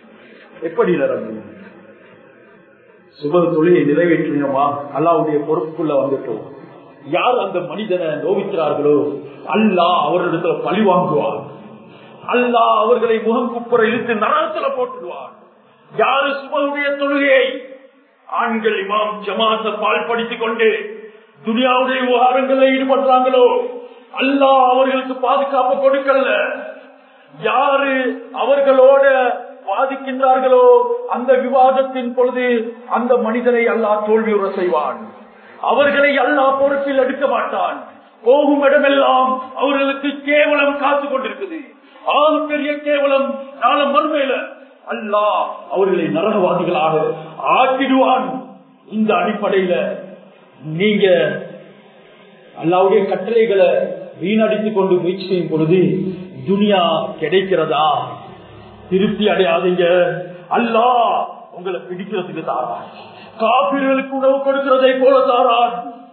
எப்படி நிரம்பும் சுப தொழிலை நிறைவேற்றினோமா அல்லாவுடைய பொறுப்புக்குள்ள வந்துட்டோம் யார் அந்த மனிதனை நோவிக்கிறார்களோ அல்லா அவரிடத்துல பழி வாங்குவார் அல்லா அவர்களை முகம் குப்புற இழுத்து நரகத்துல போட்டுடுவார் யாரு சுபனுடைய தொழுகையை ஆண்கள் இமாம் ஜமாத்த பால் படித்துக் கொண்டு துனியாவுடைய விவகாரங்களில் ஈடுபடுறாங்களோ அல்லா அவர்களுக்கு பாதுகாப்பு கொடுக்கல யாரு அவர்களோட வாதிக்கின்றார்களோ அந்த விவாதத்தின் பொழுது அந்த மனிதனை அல்லா தோல்வியுற செய்வான் அவர்களை அல்லா பொறுப்பில் எடுக்க மாட்டான் போகும் இடமெல்லாம் அவர்களுக்கு கேவலம் காத்து கொண்டிருக்குது ஆக பெரிய கேவலம் நாள மறுமையில அல்லாஹ் அவர்களை நரகவாதிகளாக ஆக்கிடுவான் இந்த அடிப்படையில நீங்க அல்லாவுடைய கட்டளைகளை வீணடித்துக் கொண்டு முயற்சி செய்யும் பொழுது துனியா கிடைக்கிறதா திருப்தி அடையாதீங்க அல்லாஹ் உங்களை பிடிக்கிறதுக்கு தாரான் காப்பீர்களுக்கு உணவு கொடுக்கிறதை போல தாரான்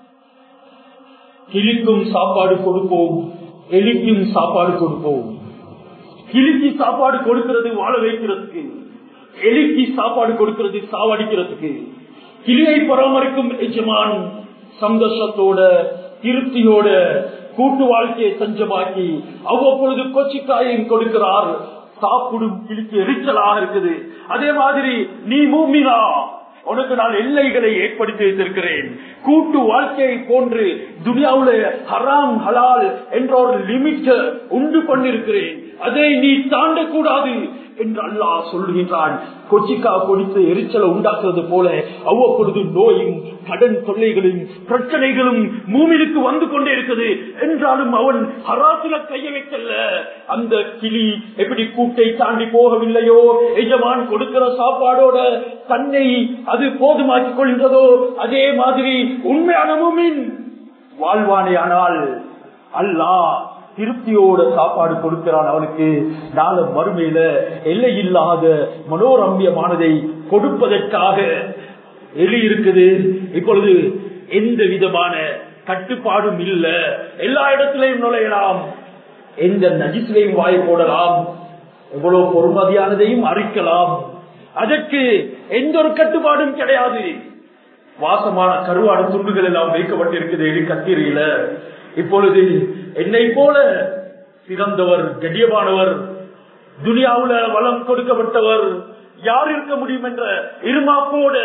கிளிக்கும் சாப்பாடு கொடுப்போம் எலிக்கும் சாப்பாடு கொடுப்போம் கிளிக்கு சாப்பாடு கொடுக்கிறது வாழ வைக்கிறதுக்கு எலிக்கு சாப்பாடு கொடுக்கிறது சாவடிக்கிறதுக்கு கிளியை பராமரிக்கும் எஜமான் சந்தோஷத்தோட திருப்தியோட கூட்டு வாழ்க்கையை சஞ்சமாக்கி அவ்வப்பொழுது கொச்சிக்காயும் கொடுக்கிறார் சாப்பிடும் கிளிக்கு எரிச்சலாக இருக்குது அதே மாதிரி நீ மூமினா உனக்கு நான் எல்லைகளை ஏற்படுத்தி வைத்திருக்கிறேன் கூட்டு வாழ்க்கையை போன்று துனியாவுல ஹராம் ஹலால் என்ற ஒரு லிமிட் உண்டு பண்ணிருக்கிறேன் அதை நீ தாண்டக்கூடாது என்று அல்லாஹ் சொல்லுகின்றான் கொச்சிக்கா கொடுத்து எரிச்சலை உண்டாக்குறது போல அவ்வப்பொழுது நோயும் கடன் தொல்லைகளும் பிரச்சனைகளும் மூமிலுக்கு வந்து கொண்டே இருக்குது என்றாலும் அவன் ஹராசுல கைய வைக்கல அந்த கிளி எப்படி கூட்டை தாண்டி போகவில்லையோ எஜமான் கொடுக்கிற சாப்பாடோட தன்னை அது போதுமாக்கிக் கொள்கிறதோ அதே மாதிரி உண்மையான மூமின் வாழ்வானே ஆனால் அல்லாஹ் திருப்தியோட சாப்பாடு கொடுக்கிறான் அவனுக்கு நாள மறுமையில எல்லையில்லாத மனோரம்பியமானதை கொடுப்பதற்காக எலி இருக்குது இப்பொழுது எந்த விதமான கட்டுப்பாடும் இல்ல எல்லா இடத்திலையும் நுழையலாம் எந்த நஜிசிலையும் வாய் போடலாம் எவ்வளவு பொறுமதியானதையும் அரிக்கலாம் அதற்கு எந்த ஒரு கட்டுப்பாடும் கிடையாது வாசமான கருவாடு துண்டுகள் எல்லாம் வைக்கப்பட்டிருக்குது எலி கத்திரியில இப்பொழுது என்னை போல சிறந்தவர் கண்ணியமானவர் துனியாவுல வளம் கொடுக்கப்பட்டவர் யார் இருக்க முடியும் என்ற இருமாப்போட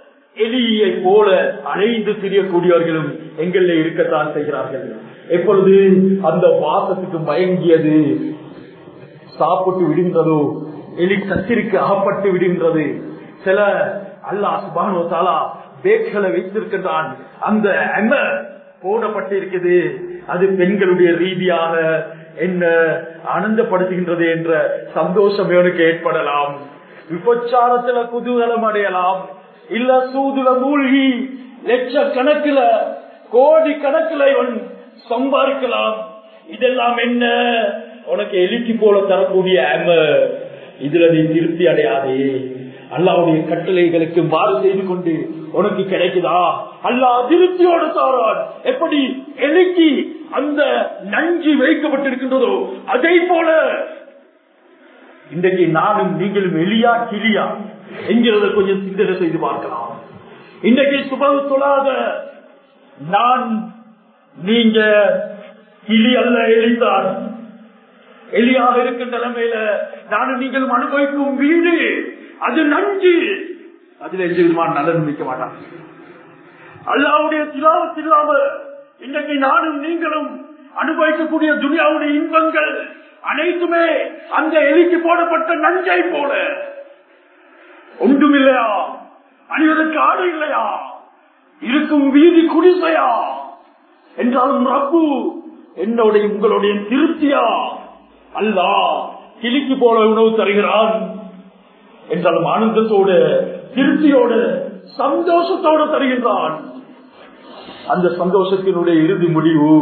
எலியை போல அழைந்து திரியக்கூடியவர்களும் எங்களில் இருக்கத்தான் செய்கிறார்கள் எப்பொழுது அந்த வாசத்துக்கு மயங்கியது சாப்பிட்டு விடுகின்றதோ எலி கத்திரிக்கு அகப்பட்டு விடுகின்றது சில அல்லா சுபானோ தாலா பேக்களை வைத்திருக்கின்றான் அந்த எம போடப்பட்டிருக்குது அது பெண்களுடைய ரீதியாக என்ன ஆனந்தப்படுத்துகின்றது என்ற சந்தோஷம் இவனுக்கு ஏற்படலாம் விபச்சாரத்துல குதூகலம் அடையலாம் இல்ல சூதுல மூழ்கி லட்சக்கணக்கில் கோடி கணக்கில் இவன் சம்பாதிக்கலாம் இதெல்லாம் என்ன உனக்கு எலிக்கு போல தரக்கூடிய அம இதுல நீ திருப்தி அடையாதே அல்லாவுடைய கட்டளைகளுக்கு மாறு செய்து கொண்டு உனக்கு கிடைக்குதா அல்லா திருப்தியோடு தாரான் எப்படி எலிக்கு அந்த நஞ்சு வைக்கப்பட்டிருக்கின்றதோ அதை போல இன்றைக்கு நானும் நீங்களும் எலியா கிளியா என்கிறத கொஞ்சம் சிந்தனை செய்து பார்க்கலாம் இன்றைக்கு சுபவு தொழாத நான் நீங்க கிளி அல்ல எலித்தான் எலியாக இருக்கின்ற நிலைமையில நானும் நீங்களும் அனுபவிக்கும் வீடு அது நஞ்சு அதுல எந்த விதமான நலன் வைக்க மாட்டான் அல்லாவுடைய திலாவத் இல்லாம இன்றைக்கு நானும் நீங்களும் அனுபவிக்கக்கூடிய துனியாவுடைய இன்பங்கள் அனைத்துமே அந்த எலிக்கு போடப்பட்ட நஞ்சை போல ஒன்றும் இல்லையா அணிவதற்கு ஆடு இல்லையா இருக்கும் வீதி குடிசையா என்றாலும் ரப்பு என்னுடைய உங்களுடைய திருப்தியா அல்லா கிளிக்கு போல உணவு தருகிறான் என்றாலும் ஆனந்தத்தோடு திருப்தியோடு சந்தோஷத்தோடு தருகின்றான் அந்த சந்தோஷத்தினுடைய இறுதி முடிவு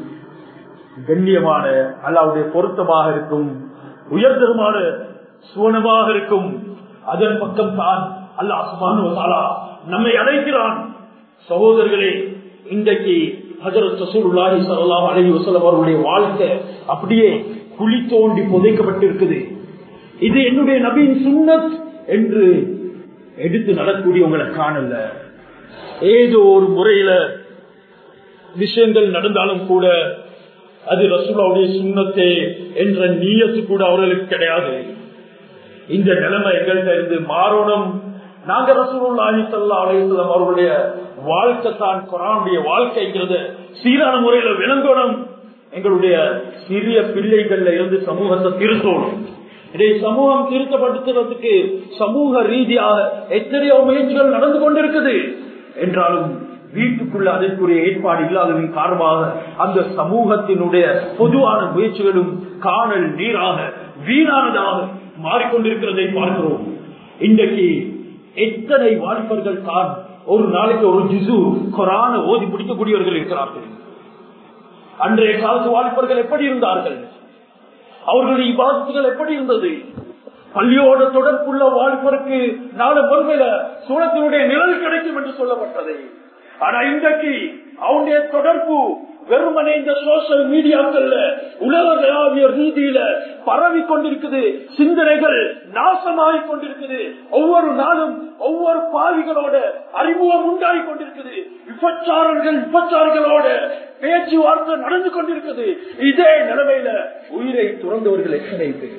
கண்ணியமான அல்லாவுடைய பொருத்தமாக இருக்கும் உயர்தரமான சுவனமாக இருக்கும் அதன் பக்கம் தான் அல்லாஹ் சுபானுவதாலா நம்மை அழைக்கிறான் சகோதரர்களே இன்றைக்கு ஹஜரத் ரசூலுல்லாஹி ஸல்லல்லாஹு அலைஹி வஸல்லம் அவர்களுடைய வாழ்க்கை அப்படியே குழி தோண்டி புதைக்கப்பட்டிருக்குது இது என்னுடைய நபியின் சுன்னத் என்று எடுத்து நடக்கூடியவங்களை காணல ஏதோ ஒரு முறையில விஷயங்கள் நடந்தாலும் கூட அது ரசூலாவுடைய சுண்ணத்தே என்ற நீயத்து கூட அவர்களுக்கு கிடையாது இந்த நிலைமை எங்கள்கிட்ட இருந்து மாறணும் நாங்க ரசூலுல்லாஹி ஸல்லல்லாஹு அலைஹி வஸல்லம் அவர்களுடைய வாழ்க்கை தான் குரானுடைய வாழ்க்கைங்கிறது சீரான முறையில விளங்கணும் எங்களுடைய சிறிய பிள்ளைகள்ல இருந்து சமூகத்தை திருத்தணும் இதை சமூகம் திருத்தப்படுத்துறதுக்கு சமூக ரீதியாக எத்தனையோ முயற்சிகள் நடந்து கொண்டிருக்குது என்றாலும் வீட்டுக்குள்ள அதற்குரிய ஏற்பாடு இல்லாததன் காரணமாக அந்த சமூகத்தினுடைய பொதுவான முயற்சிகளும் காணல் நீராக வீணானதாக மாறிக்கொண்டிருக்கிறதை பார்க்கிறோம் இன்றைக்கு எத்தனை வாலிபர்கள் தான் ஒரு நாளைக்கு ஒரு ஜிசு கொரான ஓதி பிடிக்கக்கூடியவர்கள் இருக்கிறார்கள் அன்றைய காலத்து வாலிபர்கள் எப்படி இருந்தார்கள் அவர்களுடைய இபாதத்துகள் எப்படி இருந்தது பள்ளியோட தொடர்புள்ள வாலிபருக்கு நாலு மறுமையில சூழத்தினுடைய நிழல் கிடைக்கும் என்று சொல்லப்பட்டது ஆனா இன்றைக்கு அவனுடைய தொடர்பு வெறுமனே இந்த சோசியல் மீடியாக்கள்ல உலகளாவிய ரீதியில பரவி கொண்டிருக்குது சிந்தனைகள் நாசமாகி கொண்டிருக்குது ஒவ்வொரு நாளும் ஒவ்வொரு பாவிகளோட அறிமுகம் உண்டாகி கொண்டிருக்குது விபச்சாரர்கள் விபச்சாரங்களோட பேச்சுவார்த்தை நடந்து கொண்டிருக்குது இதே நிலைமையில உயிரை துறந்தவர்கள் எத்தனை பேர்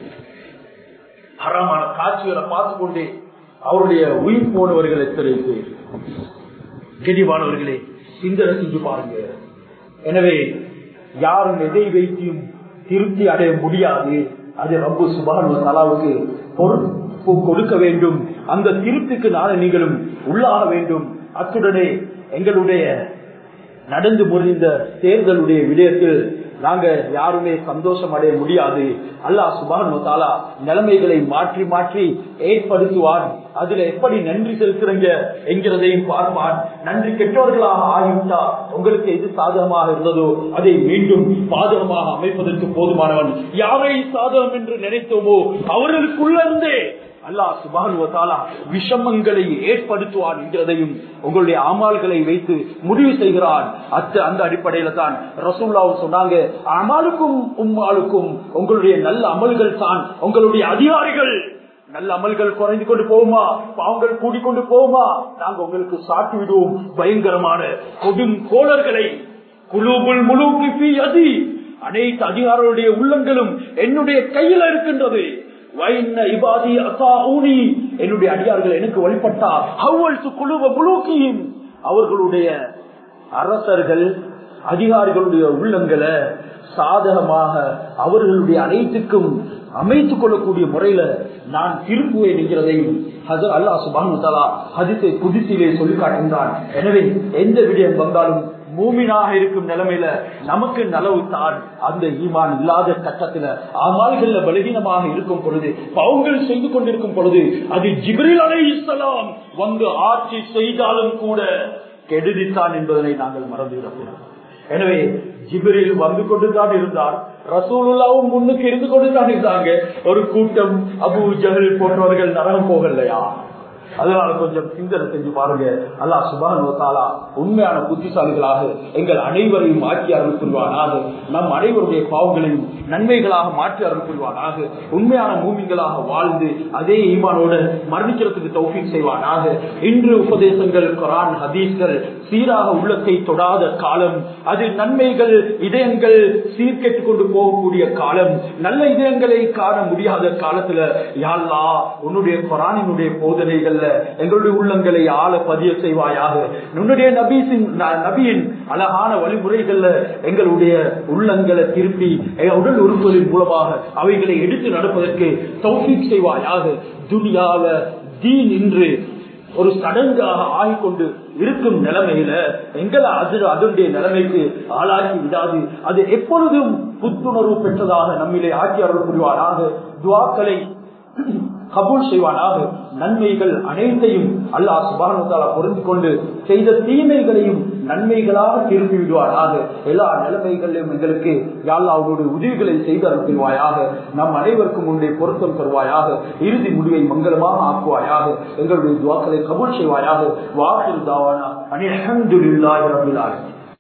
ஹரமான காட்சிகளை பார்த்து கொண்டே அவருடைய உயிர் போனவர்கள் எத்தனை பேர் கெடிவானவர்களே சிந்தனை செஞ்சு பாருங்க எனவே யாரும் எதை வைத்தியும் திருப்தி அடைய முடியாது அது ரொம்ப சுபான் தலாவுக்கு பொறுப்பு கொடுக்க வேண்டும் அந்த திருப்திக்கு நாளை நீங்களும் உள்ளாக வேண்டும் அத்துடனே எங்களுடைய நடந்து முடிந்த தேர்தலுடைய விடயத்தில் நாங்க யாருமே சந்தோஷம் அடைய முடியாது அல்லாஹ் சுபான் தாலா நிலைமைகளை மாற்றி மாற்றி ஏற்படுத்துவான் அதுல எப்படி நன்றி செலுத்துறீங்க என்கிறதையும் பார்ப்பான் நன்றி கெட்டவர்களாக ஆகிவிட்டா உங்களுக்கு எது சாதகமாக இருந்ததோ அதை மீண்டும் பாதகமாக அமைப்பதற்கு போதுமானவன் யாரை சாதகம் என்று நினைத்தோமோ அவர்களுக்குள்ள இருந்தே அல்லாஹ் சுபானுவத்தாலா விஷமங்களை ஏற்படுத்துவான் என்கிறதையும் உங்களுடைய அமால்களை வைத்து முடிவு செய்கிறான் அத்த அந்த அடிப்படையில தான் ரசூல்லாவும் சொன்னாங்க அமாலுக்கும் உம்மாளுக்கும் உங்களுடைய நல்ல அமல்கள் தான் உங்களுடைய அதிகாரிகள் நல்ல அமல்கள் குறைந்து கொண்டு போகுமா பாவங்கள் கூடிக்கொண்டு போகுமா நாங்க உங்களுக்கு சாட்டி விடுவோம் பயங்கரமான கொடும் கோளர்களை குழுபுல் முழு அதி அனைத்து அதிகாரிகளுடைய உள்ளங்களும் என்னுடைய கையில இருக்கின்றது என்னுடைய அடியார்கள் எனக்கு வழிபட்டார் அவர்களுடைய அரசர்கள் அதிகாரிகளுடைய உள்ளங்களை சாதகமாக அவர்களுடைய அனைத்துக்கும் அமைத்துக் கொள்ளக்கூடிய முறையில நான் திரும்புவேன் என்கிறதையும் அல்லா சுபான் ஹதிசை புதிசிலே சொல்லி காட்டுகின்றான் எனவே எந்த விடயம் வந்தாலும் மூமினாக இருக்கும் நிலைமையில நமக்கு நலவு தான் அந்த ஈமான் இல்லாத கட்டத்துல அமால்கள்ல பலகீனமாக இருக்கும் பொழுது பவுங்கள் செய்து கொண்டிருக்கும் பொழுது அது ஜிப்ரில் அலை இஸ்லாம் வந்து ஆட்சி செய்தாலும் கூட கெடுதித்தான் என்பதனை நாங்கள் மறந்துவிடக்கூடாது எனவே ஜிபிரில் வந்து கொண்டுதான் இருந்தார் ரசூலுல்லாவும் முன்னுக்கு இருந்து கொண்டுதான் இருந்தாங்க ஒரு கூட்டம் அபு ஜஹல் போன்றவர்கள் நரகம் போகலையா அதனால கொஞ்சம் சிந்தனை செஞ்சு பாருங்க அல்லா சுபானுவத்தாலா உண்மையான புத்திசாலிகளாக எங்கள் அனைவரையும் மாற்றி அருள் புரிவானாக நம் அனைவருடைய பாவங்களையும் நன்மைகளாக மாற்றி அருள் புரிவானாக உண்மையான மூமிங்களாக வாழ்ந்து அதே ஈமானோடு மரணிக்கிறதுக்கு தௌஃபீக் செய்வானாக இன்று உபதேசங்கள் குரான் ஹதீஸ்கள் சீராக உள்ளத்தை தொடாத காலம் அது நன்மைகள் இதயங்கள் சீர்கெட்டு கொண்டு போகக்கூடிய காலம் நல்ல இதயங்களை காண முடியாத காலத்துல யாழ்லா உன்னுடைய குரானினுடைய போதனைகள் எங்களுடைய உள்ளங்களை ஆள பதிய செய்வாயாக உன்னுடைய நபீசின் நபியின் அழகான வழிமுறைகள்ல எங்களுடைய உள்ளங்களை திருப்பி உடல் உறுப்புகளின் மூலமாக அவைகளை எடுத்து நடப்பதற்கு தௌஃபீக் செய்வாயாக துனியாவ தீன் இன்று ஒரு சடங்காக ஆகிக்கொண்டு இருக்கும் நிலைமையில எங்களை அது அதனுடைய நிலைமைக்கு ஆளாக்கி விடாது அது எப்பொழுதும் புத்துணர்வு பெற்றதாக நம்மிலே ஆட்சி அருள் புரிவாராக துவாக்களை கபூல் செய்வானாக நன்மைகள் அனைத்தையும் அல்லாஹ் சுபானுத்தாலா பொருந்து கொண்டு செய்த தீமைகளையும் நன்மைகளாக திருப்பி விடுவாராக எல்லா நிலைமைகளிலும் எங்களுக்கு யாழ்லா அவருடைய உதவிகளை செய்து அனுப்புவாயாக நம் அனைவருக்கும் உன்னுடைய பொருத்தம் தருவாயாக இறுதி முடிவை மங்களமாக ஆக்குவாயாக எங்களுடைய துவாக்களை கபூல் செய்வாயாக வாக்கில் தாவானா அனில் அஹமதுல்லாஹி ரபில் ஆலமீன்